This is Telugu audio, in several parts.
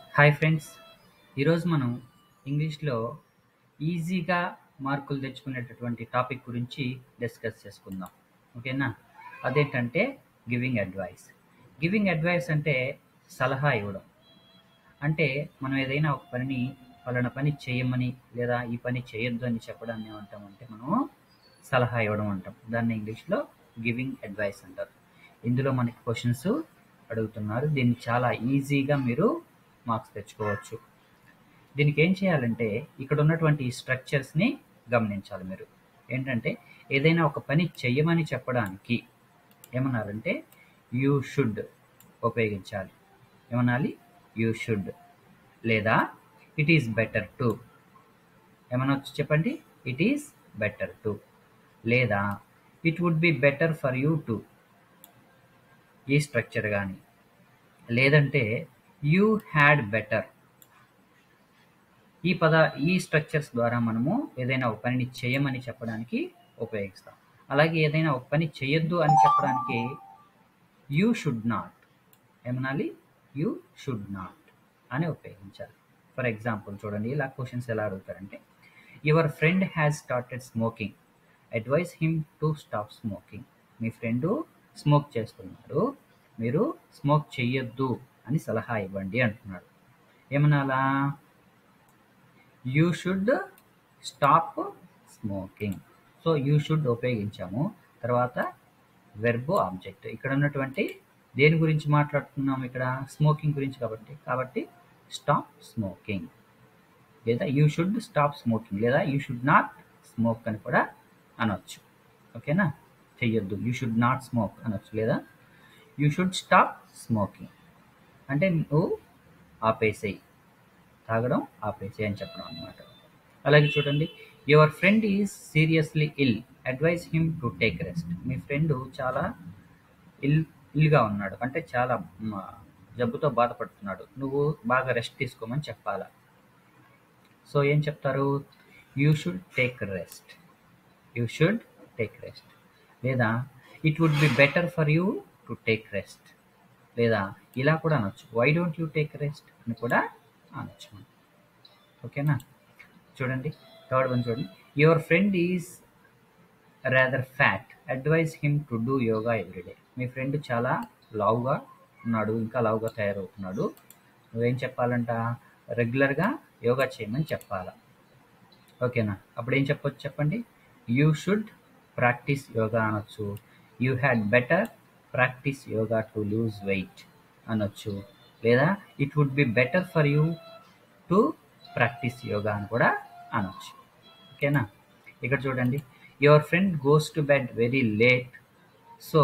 హాయ్ ఫ్రెండ్స్ ఈరోజు మనం ఇంగ్లీష్లో ఈజీగా మార్కులు తెచ్చుకునేటటువంటి టాపిక్ గురించి డిస్కస్ చేసుకుందాం ఓకేనా అదేంటంటే గివింగ్ అడ్వైస్ గివింగ్ అడ్వైస్ అంటే సలహా ఇవ్వడం అంటే మనం ఏదైనా ఒక పనిని పలానా పని చేయమని లేదా ఈ పని చేయొద్దు అని చెప్పడాన్ని ఏమంటామంటే మనం సలహా ఇవ్వడం అంటాం దాన్ని ఇంగ్లీష్లో గివింగ్ అడ్వైస్ అంటారు ఇందులో మనకి క్వశ్చన్స్ అడుగుతున్నారు దీన్ని చాలా ఈజీగా మీరు మార్క్స్ తెచ్చుకోవచ్చు దీనికి ఏం చేయాలంటే ఇక్కడ ఉన్నటువంటి ఈ స్ట్రక్చర్స్ని గమనించాలి మీరు ఏంటంటే ఏదైనా ఒక పని చెయ్యమని చెప్పడానికి ఏమన్నారంటే యూ షుడ్ ఉపయోగించాలి ఏమనాలి యూ షుడ్ లేదా ఇట్ ఈస్ బెటర్ టు ఏమనొచ్చు చెప్పండి ఇట్ ఈస్ బెటర్ టు లేదా it would be better for you to ఈ స్ట్రక్చర్ కానీ లేదంటే యూ హ్యాడ్ బెటర్ ఈ పద ఈ స్ట్రక్చర్స్ ద్వారా మనము ఏదైనా ఒక పనిని చేయమని చెప్పడానికి ఉపయోగిస్తాం అలాగే ఏదైనా ఒక పని చేయొద్దు అని చెప్పడానికి యూ షుడ్ నాట్ ఏమనాలి యూ షుడ్ నాట్ అని ఉపయోగించాలి ఫర్ ఎగ్జాంపుల్ చూడండి ఇలా క్వశ్చన్స్ ఎలా అడుగుతారంటే your friend has started smoking advise him to stop smoking మీ ఫ్రెండ్ స్మోక్ చేస్తున్నాడు మీరు స్మోక్ చెయ్యొద్దు అని సలహా ఇవ్వండి అంటున్నాడు ఏమనాలా you should stop smoking so you should ఉపయోగించాము తర్వాత వెర్బో ఆబ్జెక్ట్ ఇక్కడ ఉన్నటువంటి దేని గురించి మాట్లాడుతున్నాం ఇక్కడ స్మోకింగ్ గురించి కాబట్టి కాబట్టి స్టాప్ స్మోకింగ్ లేదా యూ షుడ్ స్టాప్ స్మోకింగ్ లేదా యూ షుడ్ నాట్ స్మోక్ అని కూడా అనొచ్చు ఓకేనా చెయ్యొద్దు యూ షుడ్ నాట్ స్మోక్ అనొచ్చు లేదా యూ షుడ్ స్టాప్ స్మోకింగ్ అంటే నువ్వు ఆపేసేయి తాగడం ఆపేసేయి అని చెప్పడం అనమాట అలాగే చూడండి your friend is seriously ill advise him to take rest మీ ఫ్రెండ్ చాలా ఇల్ ఇల్గా ఉన్నాడు అంటే చాలా మ, జబ్బుతో బాధపడుతున్నాడు నువ్వు బాగా రెస్ట్ తీసుకోమని చెప్పాలా సో ఏం చెప్తారు you should take rest you should take rest లేదా it would be better for you to take rest లేదా ఇలా కూడా అనొచ్చు why don't you take rest అని కూడా అనొచ్చు మనం. ఓకేనా చూడండి థర్డ్ వన్ చూడండి your friend is rather fat advise him to do yoga every day మీ ఫ్రెండ్ చాలా లావుగా ఉన్నాడు ఇంకా లావుగా తయారవుతున్నాడు నువ్వేం చెప్పాలంట రెగ్యులర్గా యోగా చేయమని చెప్పాలా ఓకేనా అప్పుడు ఏం చెప్పొచ్చు చెప్పండి యూ షుడ్ ప్రాక్టీస్ యోగా అనొచ్చు you had better practise yoga to lose weight అనొచ్చు లేదా it would be better for you to practise yoga అని కూడా అనొచ్చు ఓకేనా ఇక్కడ చూడండి your friend goes to bed very late so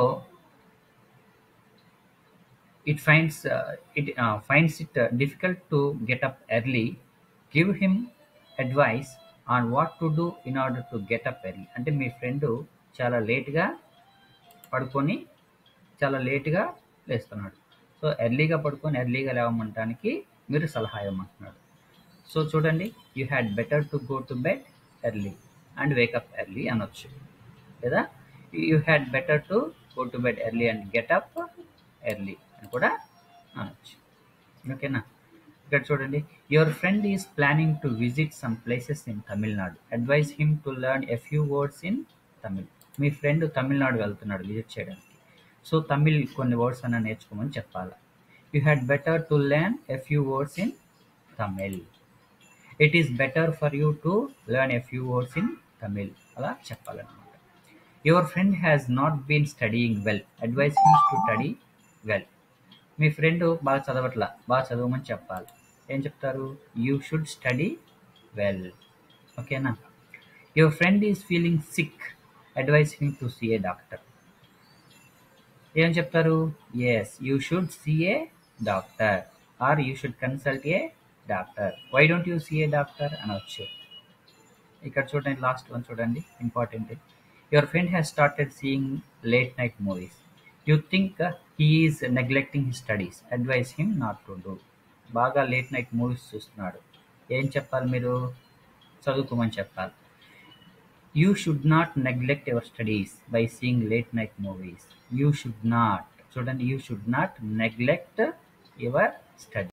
it finds uh, it uh, finds it uh, difficult to get up early give him advice on what to do in order to get up early అంటే మీ ఫ్రెండ్ చాలా లేట్గా పడుకొని చాలా లేట్గా లేస్తున్నాడు సో ఎర్లీగా పడుకొని ఎర్లీగా లేవమంటానికి మీరు సలహా ఇవ్వమంటున్నాడు సో చూడండి you had better to go to bed early and wake up early అనొచ్చు లేదా you had better to go to bed early and get up early అని కూడా అనొచ్చు ఓకేనా ఇక్కడ చూడండి your friend is planning to visit some places in Tamil Nadu advise him to learn a few words in Tamil మీ ఫ్రెండ్ తమిళనాడు వెళ్తున్నాడు విజిట్ చేయడానికి సో తమిళ్ కొన్ని వర్డ్స్ అన్న నేర్చుకోమని చెప్పాలా you had better to learn a few words in Tamil it is better for you to learn a few words in Tamil అలా చెప్పాలన్నమాట your friend has not been studying well advise him to study well మీ ఫ్రెండ్ బాగా చదవట్లా బాగా చదవమని చెప్పాలి ఏం చెప్తారు యూ షుడ్ స్టడీ వెల్ ఓకేనా your friend is feeling sick advise him to see a doctor ఏం చెప్తారు yes you should see a doctor or you should consult a doctor why don't you see a doctor అనవచ్చు ఇక్కడ చూడండి లాస్ట్ వన్ చూడండి important your friend has started seeing late night movies you think he is neglecting his studies advise him not to do బాగా లేట్ నైట్ మూవీస్ చూస్తున్నాడు ఏం చెప్పాలి మీరు చదువుకోమని చెప్పాలి you should not neglect your studies by seeing late night movies you should not చూడండి you should not neglect your study